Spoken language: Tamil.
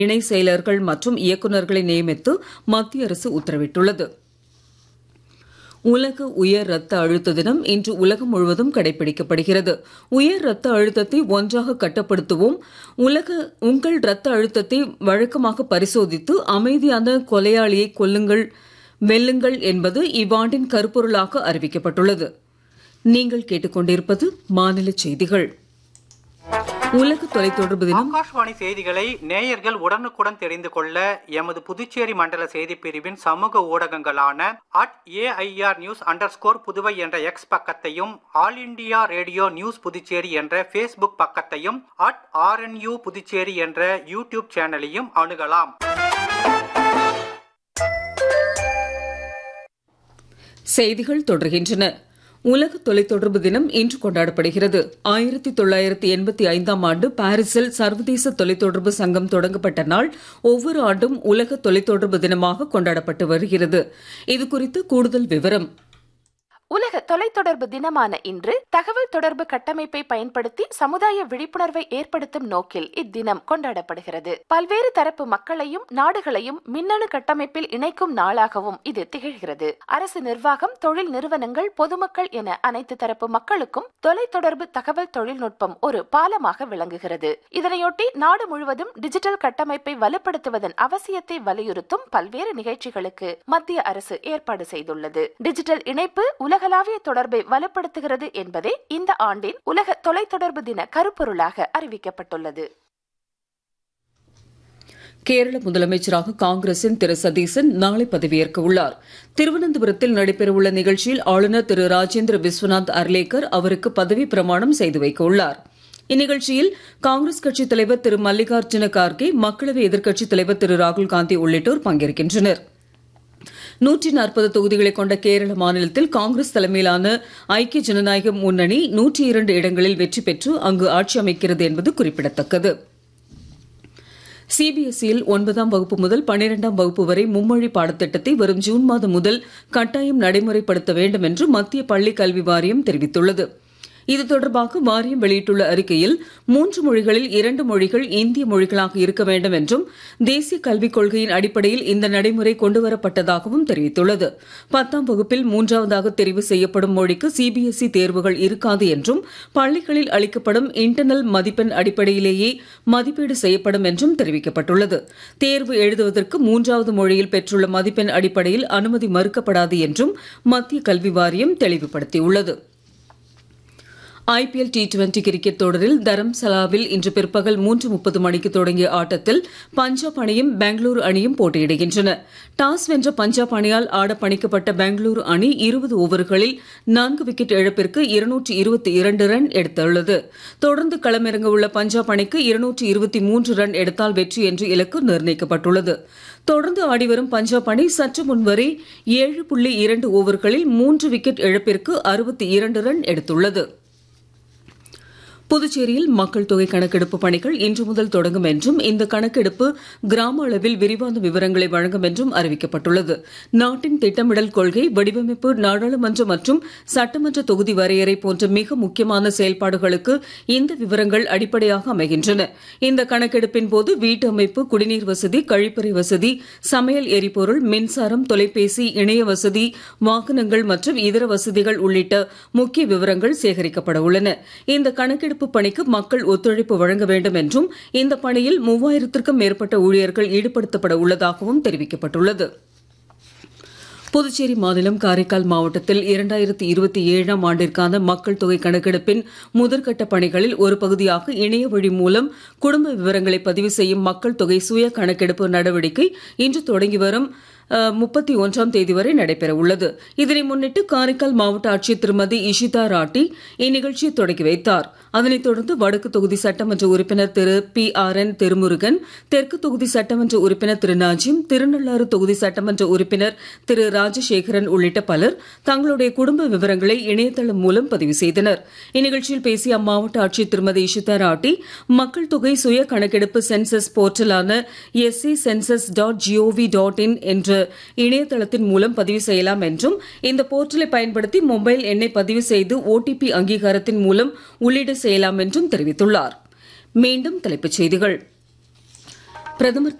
இணை செயலர்கள் மற்றும் இயக்குநர்களை நியமித்து மத்திய அரசு உத்தரவிட்டுள்ளது உலக உயர் ரத்த அழுத்த தினம் இன்று உலகம் முழுவதும் கடைபிடிக்கப்படுகிறது உயர் ரத்த அழுத்தத்தை ஒன்றாக கட்டுப்படுத்துவோம் உலக உங்கள் ரத்த அழுத்தத்தை வழக்கமாக பரிசோதித்து அமைதியான கொலையாளியை கொல்லுங்கள் வெல்லுங்கள் என்பது இவ்வாண்டின் கருப்பொருளாக அறிவிக்கப்பட்டுள்ளது நீங்கள் கேட்டுக்கொண்டிருப்பது மாநில செய்திகள் உலக தொலைத்தொடர்பு தினம் ஆகாஷ்வாணி செய்திகளை நேயர்கள் உடனுக்குடன் தெரிந்து கொள்ள எமது புதுச்சேரி மண்டல செய்திப் பிரிவின் சமூக ஊடகங்களான at AIR news under Puduvai என்ற எக்ஸ் பக்கத்தையும் All India Radio news Puducherry என்ற ஃபேஸ்புக் பக்கத்தையும் அட் ஆர்என்யூ புதுச்சேரி என்ற யூடியூப் சேனலையும் அணுகலாம் செய்திகள் தொடர்கின்றன உலக தொலைத்தொடர்பு தினம் இன்று கொண்டாடப்படுகிறது ஆயிரத்தி தொள்ளாயிரத்தி எண்பத்தி ஐந்தாம் ஆண்டு பாரிஸில் சர்வதேச தொலைத்தொடர்பு சங்கம் தொடங்கப்பட்ட நாள் ஒவ்வொரு ஆண்டும் உலக தொலைத்தொடர்பு தினமாக கொண்டாடப்பட்டு வருகிறது இதுகுறித்து கூடுதல் விவரம் உலக தொலைத்தொடர்பு தினமான இன்று தகவல் தொடர்பு கட்டமைப்பை பயன்படுத்தி சமுதாய விழிப்புணர்வை ஏற்படுத்தும் நோக்கில் இத்தினம் கொண்டாடப்படுகிறது பல்வேறு தரப்பு மக்களையும் நாடுகளையும் மின்னணு கட்டமைப்பில் இணைக்கும் நாளாகவும் இது திகழ்கிறது அரசு நிர்வாகம் தொழில் நிறுவனங்கள் பொதுமக்கள் என அனைத்து தரப்பு மக்களுக்கும் தொலைத்தொடர்பு தகவல் தொழில்நுட்பம் ஒரு பாலமாக விளங்குகிறது இதனையொட்டி நாடு முழுவதும் டிஜிட்டல் கட்டமைப்பை வலுப்படுத்துவதன் அவசியத்தை வலியுறுத்தும் பல்வேறு நிகழ்ச்சிகளுக்கு மத்திய அரசு ஏற்பாடு செய்துள்ளது டிஜிட்டல் இணைப்பு உலக உலகளாவிய தொடர்பை வலுப்படுத்துகிறது என்பதே இந்த ஆண்டின் உலக தொலைத்தொடர்பு தின கருப்பொருளாக அறிவிக்கப்பட்டுள்ளது கேரள முதலமைச்சராக காங்கிரசின் திரு சதீசன் நாளை பதவியேற்க உள்ளார் திருவனந்தபுரத்தில் நடைபெறவுள்ள நிகழ்ச்சியில் ஆளுநர் திரு ராஜேந்திர விஸ்வநாத் அர்லேக்கர் அவருக்கு பதவி பிரமாணம் செய்து வைக்க உள்ளார் இந்நிகழ்ச்சியில் காங்கிரஸ் கட்சித் தலைவர் திரு மல்லிகார்ஜுன கார்கே மக்களவை எதிர்க்கட்சித் தலைவர் திரு ராகுல் காந்தி உள்ளிட்டோர் பங்கேற்கின்றனர் நூற்றி நாற்பது தொகுதிகளை கொண்ட கேரள மாநிலத்தில் காங்கிரஸ் தலைமையிலான ஐக்கிய ஜனநாயக முன்னணி நூற்றி இரண்டு இடங்களில் வெற்றி பெற்று அங்கு ஆட்சி அமைக்கிறது என்பது குறிப்பிடத்தக்கது சிபிஎஸ்இயில் ஒன்பதாம் வகுப்பு முதல் பனிரெண்டாம் வகுப்பு வரை மும்மொழி பாடத்திட்டத்தை வரும் ஜூன் மாதம் முதல் கட்டாயம் நடைமுறைப்படுத்த வேண்டும் என்று மத்திய பள்ளிக் கல்வி வாரியம் தெரிவித்துள்ளது இது தொடர்பாக வாரியம் வெளியிட்டுள்ள அறிக்கையில் மூன்று மொழிகளில் இரண்டு மொழிகள் இந்திய மொழிகளாக இருக்க வேண்டும் என்றும் தேசிய கல்விக் கொள்கையின் அடிப்படையில் இந்த நடைமுறை கொண்டுவரப்பட்டதாகவும் தெரிவித்துள்ளது பத்தாம் வகுப்பில் மூன்றாவதாக தெரிவு செய்யப்படும் மொழிக்கு சிபிஎஸ்இ தேர்வுகள் இருக்காது என்றும் பள்ளிகளில் அளிக்கப்படும் இன்டர்னல் மதிப்பெண் அடிப்படையிலேயே மதிப்பீடு செய்யப்படும் என்றும் தெரிவிக்கப்பட்டுள்ளது தேர்வு எழுதுவதற்கு மூன்றாவது மொழியில் பெற்றுள்ள மதிப்பெண் அடிப்படையில் அனுமதி மறுக்கப்படாது என்றும் மத்திய கல்வி வாரியம் தெளிவுபடுத்தியுள்ளது ஐபிஎல் டி டுவெண்டி கிரிக்கெட் தொடரில் தரம்சலாவில் இன்று பிற்பகல் மூன்று முப்பது மணிக்கு தொடங்கிய ஆட்டத்தில் பஞ்சாப் அணியும் பெங்களூரு அணியும் போட்டியிடுகின்றன டாஸ் வென்ற பஞ்சாப் அணியால் ஆட பணிக்கப்பட்ட பெங்களூரு அணி இருபது ஓவர்களில் நான்கு விக்கெட் இழப்பிற்கு இருநூற்றி இருபத்தி இரண்டு ரன் எடுத்துள்ளது தொடர்ந்து களமிறங்க உள்ள பஞ்சாப் அணிக்கு இருநூற்றி இருபத்தி மூன்று ரன் எடுத்தால் வெற்றி என்று இலக்கு நிர்ணயிக்கப்பட்டுள்ளது தொடர்ந்து ஆடிவரும் பஞ்சாப் அணி சற்று முன்வரை ஏழு புள்ளி இரண்டு ஓவர்களில் மூன்று விக்கெட் இழப்பிற்கு அறுபத்தி இரண்டு ரன் எடுத்துள்ளது புதுச்சேரியில் மக்கள் தொகை கணக்கெடுப்பு பணிகள் இன்று முதல் தொடங்கும் என்றும் இந்த கணக்கெடுப்பு கிராம அளவில் விரிவான விவரங்களை வழங்கும் என்றும் அறிவிக்கப்பட்டுள்ளது நாட்டின் திட்டமிடல் கொள்கை வடிவமைப்பு நாடாளுமன்ற மற்றும் சட்டமன்ற தொகுதி வரையறை போன்ற மிக முக்கியமான செயல்பாடுகளுக்கு இந்த விவரங்கள் அடிப்படையாக அமைகின்றன இந்த கணக்கெடுப்பின் போது வீட்டு அமைப்பு குடிநீர் வசதி கழிப்பறை வசதி சமையல் எரிபொருள் மின்சாரம் தொலைபேசி இணைய வசதி வாகனங்கள் மற்றும் இதர வசதிகள் உள்ளிட்ட முக்கிய விவரங்கள் சேகரிக்கப்பட உள்ளன இந்த கணக்கெடுப்பு மீட்பு பணிக்கு மக்கள் ஒத்துழைப்பு வழங்க வேண்டும் என்றும் இந்த பணியில் மூவாயிரத்திற்கும் மேற்பட்ட ஊழியர்கள் ஈடுபடுத்தப்பட உள்ளதாகவும் தெரிவிக்கப்பட்டுள்ளது புதுச்சேரி மாநிலம் காரைக்கால் மாவட்டத்தில் இரண்டாயிரத்தி இருபத்தி ஏழாம் ஆண்டிற்கான மக்கள் தொகை கணக்கெடுப்பின் முதற்கட்ட பணிகளில் ஒரு பகுதியாக இணைய வழி மூலம் குடும்ப விவரங்களை பதிவு செய்யும் மக்கள் தொகை சுய கணக்கெடுப்பு நடவடிக்கை இன்று தொடங்கி வரும் முப்பத்தி ஒன்றாம் தேதி வரை நடைபெற உள்ளது இதனை முன்னிட்டு காரைக்கால் மாவட்ட ஆட்சியர் திருமதி இஷிதா ராட்டி இந்நிகழ்ச்சியை தொடங்கி வைத்தார் அதனைத் தொடர்ந்து வடக்கு தொகுதி சட்டமன்ற உறுப்பினர் Thiru P R N Thirumurugan தெற்கு தொகுதி சட்டமன்ற உறுப்பினர் திரு நாஜிம் திருநள்ளாறு தொகுதி சட்டமன்ற உறுப்பினர் திரு ராஜசேகரன் உள்ளிட்ட பலர் தங்களுடைய குடும்ப விவரங்களை இணையதளம் மூலம் பதிவு செய்தனர் இந்நிகழ்ச்சியில் பேசிய அம்மாவட்ட ஆட்சியர் திருமதி இஷிதா ராட்டி மக்கள் தொகை சுய கணக்கெடுப்பு சென்சஸ் போர்ட்டலான SE census dot GOV dot in என்ற இணையதளத்தின் மூலம் பதிவு செய்யலாம் என்றும் இந்த போர்ட்டலை பயன்படுத்தி மொபைல் எண்ணை பதிவு செய்து ஓடிபி அங்கீகாரத்தின் மூலம் உள்ளீடு செய்யலாம் என்றும் தெரிவித்துள்ளார் மீண்டும் தலைப்புச் செய்திகள் பிரதமர்